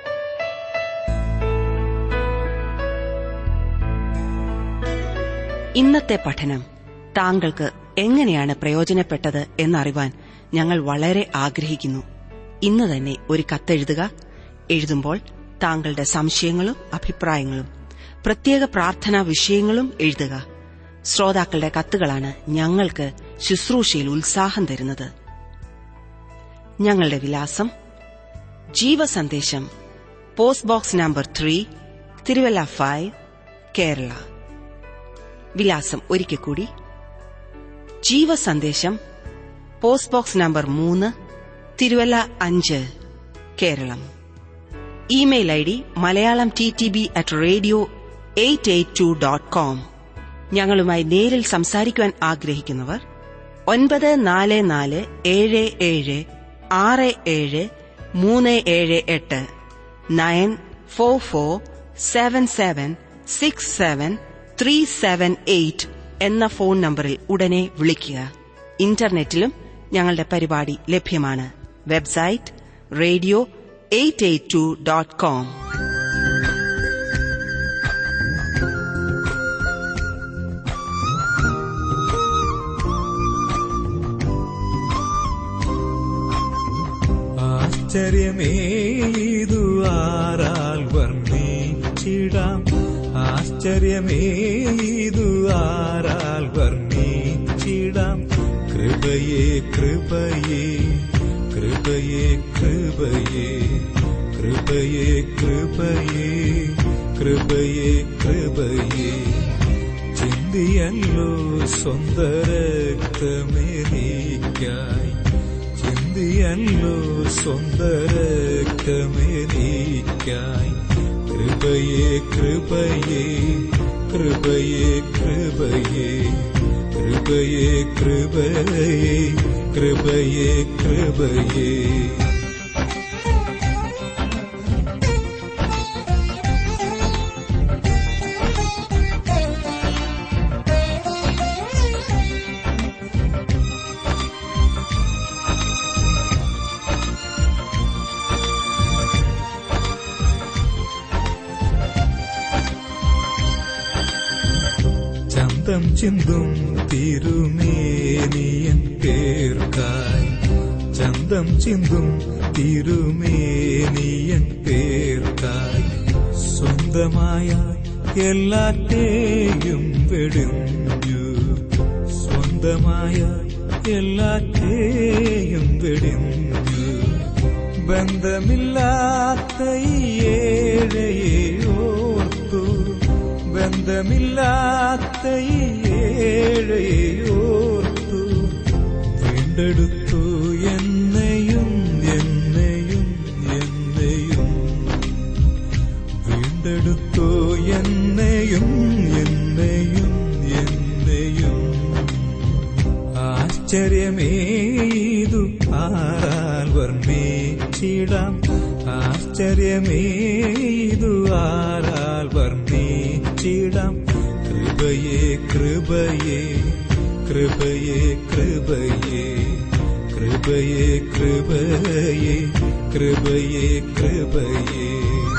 ഇന്നത്തെ പഠനം താങ്കൾക്ക് എങ്ങനെയാണ് പ്രയോജനപ്പെട്ടത് എന്നറിവാൻ ഞങ്ങൾ വളരെ ആഗ്രഹിക്കുന്നു ഇന്ന് തന്നെ ഒരു കത്തെഴുതുക എഴുതുമ്പോൾ താങ്കളുടെ സംശയങ്ങളും അഭിപ്രായങ്ങളും പ്രത്യേക പ്രാർത്ഥനാ വിഷയങ്ങളും എഴുതുക ശ്രോതാക്കളുടെ കത്തുകളാണ് ഞങ്ങൾക്ക് ശുശ്രൂഷയിൽ ഉത്സാഹം തരുന്നത് ഞങ്ങളുടെ വിലാസം ജീവസന്ദേശം post box number three Thiruvalla five Kerala വിലാസം ഒരിക്കൽ കൂടി ജീവസന്ദേശം പോസ്റ്റ് ബോക്സ് നമ്പർ മൂന്ന് തിരുവല്ല അഞ്ച് Keralam email I D Malayalam T T B at radio eight eight two dot com ഞങ്ങളുമായി നേരിൽ സംസാരിക്കുവാൻ ആഗ്രഹിക്കുന്നവർ ഒൻപത് നാല് നാല് ഏഴ് ഏഴ് ആറ് ഏഴ് മൂന്ന് ഏഴ് എട്ട് nine four four seven seven six seven three seven eight എന്ന ഫോൺ നമ്പറിൽ ഉടനെ വിളിക്കുക ഇന്റർനെറ്റിലും ഞങ്ങളുടെ പരിപാടി ലഭ്യമാണ് website radio eight eight two dot com ആശ്ചര്യമേ ഇതു ആരാൽ വർണ്ണിച്ചിടാം ആശ്ചര്യമേ ഇതു ആരാൽ വർണ്ണിച്ചിടാം കൃപയേ കൃപയേ കൃപയേ കൃപയേ കൃപയേ കൃപയേ കൃപയേ കൃപയേ ചിന്തിയല്ലോ സ്വന്ത രക്തമേനിക്കായി ചിന്തിയല്ലോ സ്വന്ത രക്തമേനിക്കായി കൃപയേ കൃപയേ കൃപയേ കൃപയേ കൃപയേ കൃപയേ കൃപയേ കൃപയേ ചന്തം ചിന്തും തിരുമേനിയൻ പേർക്കായി ചന്തം ചിന്തും തിരുമേനിയൻ പേർക്കായി സ്വന്തമായ എല്ലാറ്റേയും വെടിഞ്ഞു സ്വന്തമായ എല്ലാറ്റേയും വെടിഞ്ഞു ബന്ധമില്ലാത്ത ഈ ഏഴയെ ഓർത്തു ബന്ധമില്ലാത്ത ഈ ഏഴയെ ഓർത്തു വീണ്ടെടുത്തു എന്നെയും എന്നെയും എന്നെയും വീണ്ടെടുത്തു എന്നെയും എന്നെയും എന്നെയും ആശ്ചര്യമേ ഇതു ആരാൽ വർണ്ണിച്ചിടാം ആശ്ചര്യമേ ഇതു ആരാൽ വർണ്ണിച്ചിടാം കൃപയേ കൃപയേ കൃപയേ കൃപയേ കൃപയേ കൃപയേ കൃപയേ കൃപയേ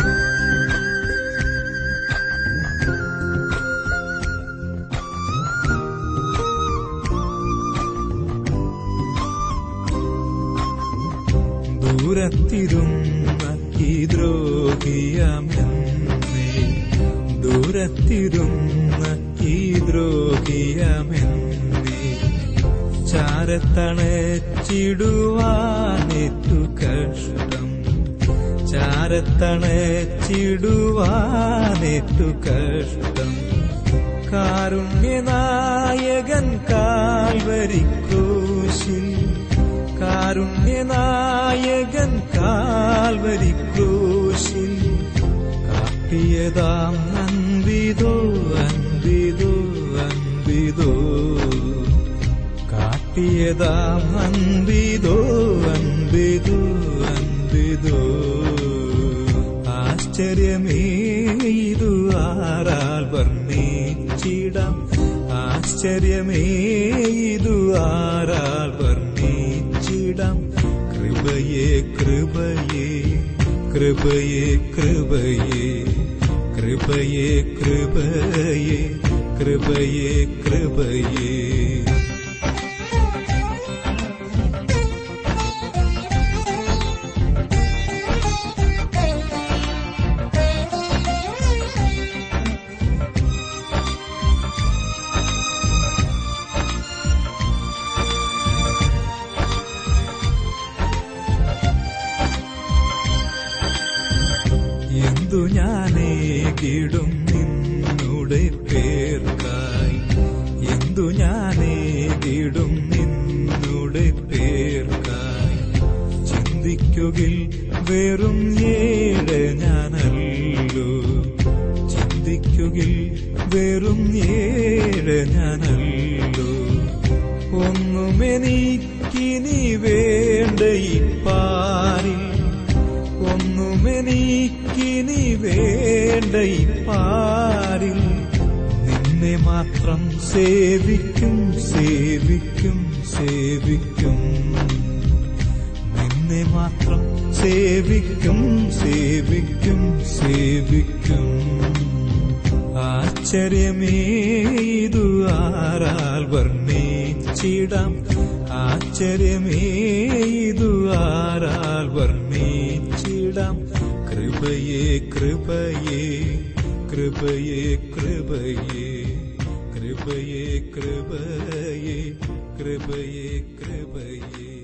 ദൂരത്തിരുന്ന ഈ ദ്രോഹിയമെന്നേ ദൂരത്തിരുന്ന ഈ ദ്രോഹിയമെന്നേ ചാരത്തണച്ചിടുവാനെത്തു കഷ്ടം ചാരത്തണച്ചിടുവാനെത്തു കഷ്ടം കാരുണ്യനായകൻ കാൽവരിക്രൂശിൽ കാരുണ്യനായകൻ കാൽവരിക്രൂശിൽ കാട്ടിയതാം അൻപിതോ അൻപിതോ അൻപിതോ കാട്ടിയതാം അൻപിതോ അൻപിതോ അൻപിതോ ആശ്ചര്യമേ ഇതു ആരാൽ വർണ്ണിച്ചിടാം ആശ്ചര്യമേ ഇതു ആരാൽ വർണ്ണിച്ചിടാം കൃപയേ കൃപയേ കൃപയേ കൃപയേ കൃപയേ കൃപയേ കൃപയേ കൃപയേ എന്തു ഞാനേ കിടും നിന്നുടെ പേർക്കായി എന്തു ഞാനേ കിടും നിന്നുടെ പേർക്കായി ചിന്തിക്കുകിൽ വെറും ഏഴ് ഞാനല്ലോ ചിന്തിക്കുകിൽ വെറും ഏഴ് ഞാനല്ലോ ഒന്നുമെനിക്കിനി വേണ്ട ഈ പാരിൽ ഒന്നുമെനിക്കിനി വേണ്ട ഈ പാരിൽ നിന്നെ മാത്രം സേവിക്കും സേവിക്കും സേവിക്കും നിന്നെ മാത്രം സേവിക്കും സേവിക്കും സേവിക്കും ആശ്ചര്യമേ ഇതു ആരാൽ വർണ്ണിച്ചിടാം ആശ്ചര്യമേ ഇതു ആരാൽ വർണ്ണി കൃപയേ കൃപയേ കൃപയേ കൃപയേ കൃപയേ കൃപയേ കൃപയേ കൃപയേ